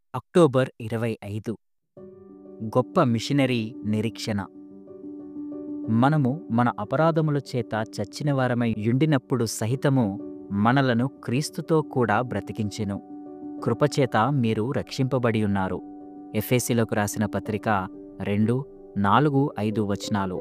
October ఇరవై ఐదు గొప్ప మిషనరీ నిరీక్షణ మనము మన అపరాధముల చేత చచ్చిన వారమై యుండినప్పుడు సహితము మనలను క్రీస్తుతో కూడా బ్రతికించెను కృపచేత మీరు రక్షింపబడి ఉన్నారు ఎఫేసీలకు రాసిన పత్రిక రెండు నాలుగు ఐదు వచనాలు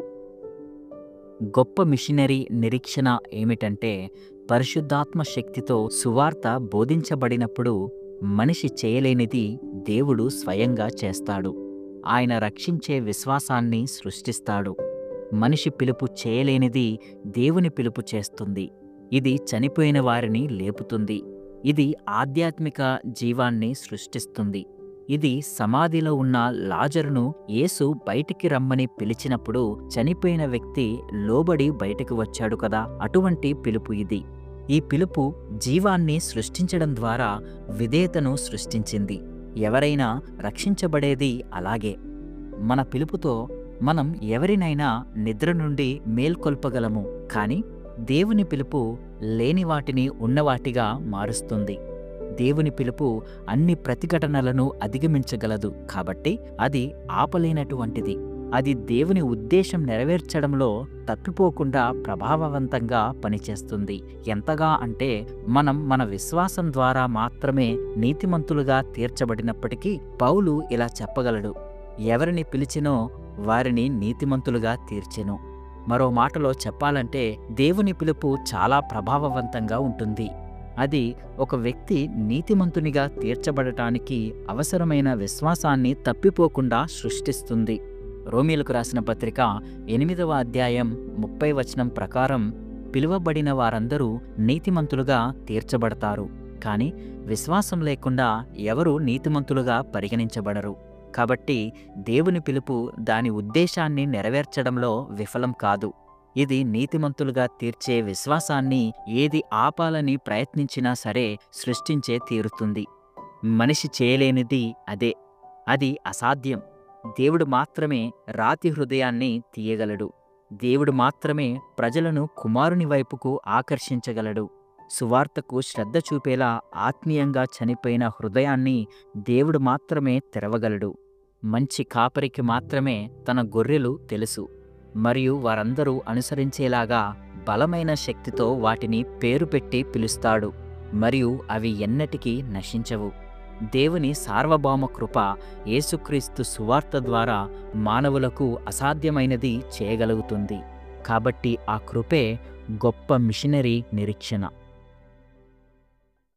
గొప్ప మిషనరీ నిరీక్షణ ఏమిటంటే పరిశుద్ధాత్మ శక్తితో సువార్త బోధించబడినప్పుడు మనిషి చేయలేనిది దేవుడు స్వయంగా చేస్తాడు ఆయన రక్షించే విశ్వాసాన్ని సృష్టిస్తాడు మనిషి పిలుపు చేయలేనిది దేవుని పిలుపు చేస్తుంది ఇది చనిపోయిన వారిని లేపుతుంది ఇది ఆధ్యాత్మిక జీవాన్ని సృష్టిస్తుంది ఇది సమాధిలో ఉన్న లాజరును యేసు బయటికి రమ్మని పిలిచినప్పుడు చనిపోయిన వ్యక్తి లోబడి బయటకు వచ్చాడు కదా అటువంటి పిలుపు ఇది ఈ పిలుపు జీవాన్ని సృష్టించడం ద్వారా విధేయతను సృష్టించింది ఎవరైనా రక్షించబడేది అలాగే మన పిలుపుతో మనం ఎవరినైనా నిద్ర నుండి మేల్కొల్పగలము కాని దేవుని పిలుపు లేని వాటిని ఉన్నవాటిగా మారుస్తుంది దేవుని పిలుపు అన్ని ప్రతిఘటనలను అధిగమించగలదు కాబట్టి అది ఆపలేనటువంటిది అది దేవుని ఉద్దేశం నెరవేర్చడంలో తప్పిపోకుండా ప్రభావవంతంగా పనిచేస్తుంది ఎంతగా అంటే మనం మన విశ్వాసం ద్వారా మాత్రమే నీతిమంతులుగా తీర్చబడినప్పటికీ పౌలు ఇలా చెప్పగలడు ఎవరిని పిలిచినో వారిని నీతిమంతులుగా తీర్చెను మరో మాటలో చెప్పాలంటే దేవుని పిలుపు చాలా ప్రభావవంతంగా ఉంటుంది అది ఒక వ్యక్తి నీతిమంతునిగా తీర్చబడటానికి అవసరమైన విశ్వాసాన్ని తప్పిపోకుండా సృష్టిస్తుంది రోమిలకు రాసిన పత్రిక ఎనిమిదవ అధ్యాయం ముప్పై వచనం ప్రకారం పిలువబడిన వారందరూ నీతిమంతులుగా తీర్చబడతారు కానీ విశ్వాసం లేకుండా ఎవరూ నీతిమంతులుగా పరిగణించబడరు కాబట్టి దేవుని పిలుపు దాని ఉద్దేశాన్ని నెరవేర్చడంలో విఫలం కాదు ఇది నీతిమంతులుగా తీర్చే విశ్వాసాన్ని ఏది ఆపాలని ప్రయత్నించినా సరే సృష్టించే తీరుతుంది మనిషి చేయలేనిది అదే అది అసాధ్యం దేవుడు మాత్రమే రాతి హృదయాన్ని తీయగలడు దేవుడు మాత్రమే ప్రజలను కుమారుని వైపుకు ఆకర్షించగలడు సువార్తకు శ్రద్ధ చూపేలా ఆత్మీయంగా చనిపోయిన హృదయాన్ని దేవుడు మాత్రమే తెరవగలడు మంచి కాపరికి మాత్రమే తన గొర్రెలు తెలుసు మరియు వారందరూ అనుసరించేలాగా బలమైన శక్తితో వాటిని పేరు పెట్టి పిలుస్తాడు మరియు అవి ఎన్నటికీ నశించవు దేవుని సార్వభౌమ కృప యేసుక్రీస్తు సువార్త ద్వారా మానవులకు అసాధ్యమైనది చేయగలుగుతుంది కాబట్టి ఆ కృపే గొప్ప మిషనరీ నిరీక్షణ